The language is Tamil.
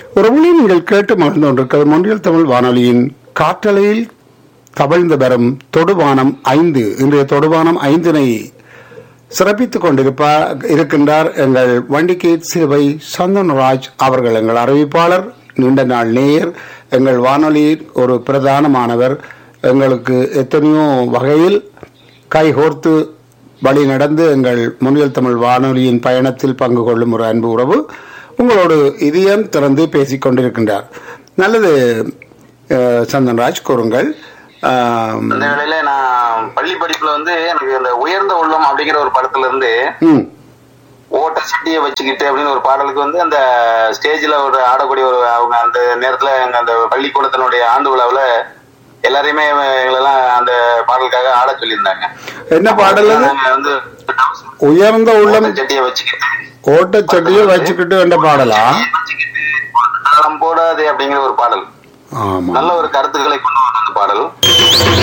உறவுகளை நீங்கள் கேட்டு மகிழ்ந்து கொண்டிருக்கிறது மொன்றியல் தமிழ் வானொலியின் காற்றலையில் தவழ்ந்து வரும் தொடுவானம் ஐந்து இன்றைய தொடுவானம் ஐந்தினை சிறப்பித்துக் கொண்டிருப்பா இருக்கின்றார் எங்கள் வண்டிகே சிறுவை சந்தன்ராஜ் அவர்கள் எங்கள் அறிவிப்பாளர் நீண்ட நாள் நேயர் எங்கள் வானொலியில் ஒரு பிரதானமானவர் எங்களுக்கு எத்தனையோ வகையில் கைகோர்த்து வழி நடந்து எங்கள் முன்னில் தமிழ் வானொலியின் பயணத்தில் பங்கு கொள்ளும் ஒரு அன்பு உறவு உங்களோடு இதயம் திறந்து பேசிக் கொண்டிருக்கின்றார் நல்லது அஹ், சந்தன்ராஜ் கூறுங்கள் ஆம், அந்த வேளையில நான் பள்ளி படிப்புல வந்து எனக்கு அந்த உயர்ந்த உள்ளம் அப்படிங்கிற ஒரு படத்துல இருந்து ம் ஓட்ட சட்டியை வச்சுக்கிட்டு அப்படின்னு ஒரு பாடலுக்கு வந்து அந்த ஸ்டேஜ்ல ஒரு ஆடக்கூடிய ஒரு அவங்க அந்த நேரத்துல எங்க அந்த பள்ளிக்கூடத்தினுடைய ஆண்டு விழாவுல எல்லாரையுமே எங்களெல்லாம் அந்த பாடலுக்காக ஆட சொல்லியிருந்தாங்க என்ன பாடல் அது? நாங்க வந்து உயர்ந்த உள்ளம் ஓட்ட சட்டியை வச்சுக்கிட்டு ஓட்டச்சட்டியை வச்சுக்கிட்டு என்ற பாடலா வச்சுக்கிட்டு தாளம் போடாதே அப்படிங்கிற ஒரு பாடல் ஆமா நல்ல ஒரு கருத்துக்களை கொண்டு வந்த அந்த பாடல்